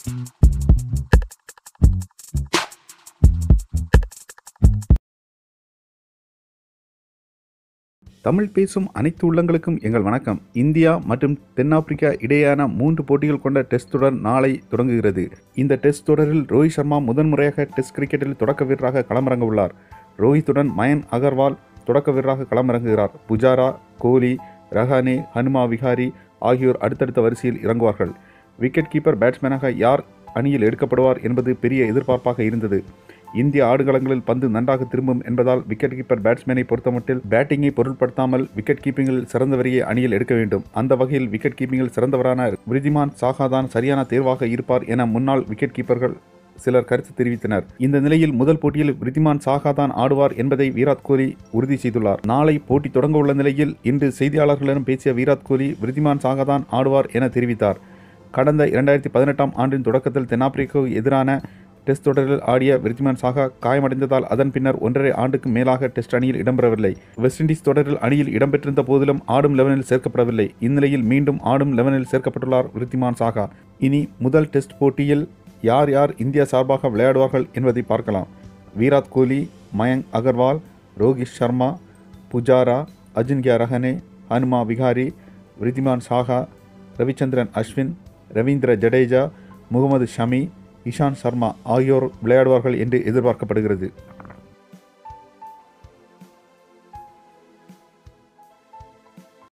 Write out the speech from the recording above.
தமிழ் பேசும் அனைத்து உள்ளங்களுக்கும் எங்கள் வணக்கம் இந்தியா மற்றும் தென்னாப்பிரிக்கா இடையேயான மூன்று போட்டிகள் கொண்ட டெஸ்ட் தொடர் நாளை தொடங்குகிறது இந்த டெஸ்ட் தொடரில் ரோஹித் சர்மா முதன்முறையாக டெஸ்ட் கிரிக்கெட்டில் தொடக்க வீரராக களமிறங்க உள்ளார் ரோஹித்துடன் மயன் அகர்வால் தொடக்க வீரராக களமிறங்குகிறார் புஜாரா கோலி ரஹானே ஹனுமா விஹாரி ஆகியோர் அடுத்தடுத்த வரிசையில் இறங்குவார்கள் விக்கெட் கீப்பர் பேட்ஸ்மேனாக யார் அணியில் எடுக்கப்படுவார் என்பது பெரிய எதிர்பார்ப்பாக இருந்தது இந்திய ஆடுகளங்களில் பந்து நன்றாக திரும்பும் என்பதால் விக்கெட் கீப்பர் பேட்ஸ்மேனை பொறுத்தமட்டில் பேட்டிங்கை பொருட்படுத்தாமல் விக்கெட் கீப்பிங்கில் சிறந்தவரையே அணியில் எடுக்க வேண்டும் அந்த வகையில் விக்கெட் கீப்பிங்கில் சிறந்தவரான விருதிமான் சாகா தான் சரியான தேர்வாக இருப்பார் என முன்னாள் விக்கெட் கீப்பர்கள் சிலர் கருத்து தெரிவித்தனர் இந்த நிலையில் முதல் போட்டியில் விருதிமான் சாகா தான் ஆடுவார் என்பதை விராட் கோலி உறுதி செய்துள்ளார் நாளை போட்டி தொடங்க உள்ள நிலையில் இன்று செய்தியாளர்களிடம் பேசிய விராட் கோலி விருதிமான் சாகா தான் ஆடுவார் என தெரிவித்தார் கடந்த இரண்டாயிரத்தி பதினெட்டாம் ஆண்டின் தொடக்கத்தில் தென்னாப்பிரிக்காவுக்கு எதிரான டெஸ்ட் தொடரில் ஆடிய விருத்திமான் சாகா காயமடைந்ததால் அதன் பின்னர் ஒன்றரை ஆண்டுக்கு மேலாக டெஸ்ட் அணியில் இடம்பெறவில்லை வெஸ்ட் இண்டீஸ் தொடரில் அணியில் இடம்பெற்றிருந்த போதிலும் ஆடும் லெவனில் சேர்க்கப்படவில்லை இந்நிலையில் மீண்டும் ஆடும் லெவனில் சேர்க்கப்பட்டுள்ளார் விருத்திமான் சாகா இனி முதல் டெஸ்ட் போட்டியில் யார் யார் இந்தியா சார்பாக விளையாடுவார்கள் என்பதை பார்க்கலாம் விராட் கோலி மயங்க் அகர்வால் ரோஹித் சர்மா புஜாரா அஜின்கியா ரஹனே ஹனுமா விகாரி விருத்திமான் சாகா ரவிச்சந்திரன் அஸ்வின் ரவீந்திர ஜடேஜா முகமது ஷமி இஷாந்த் சர்மா ஆகியோர் விளையாடுவார்கள் என்று எதிர்பார்க்கப்படுகிறது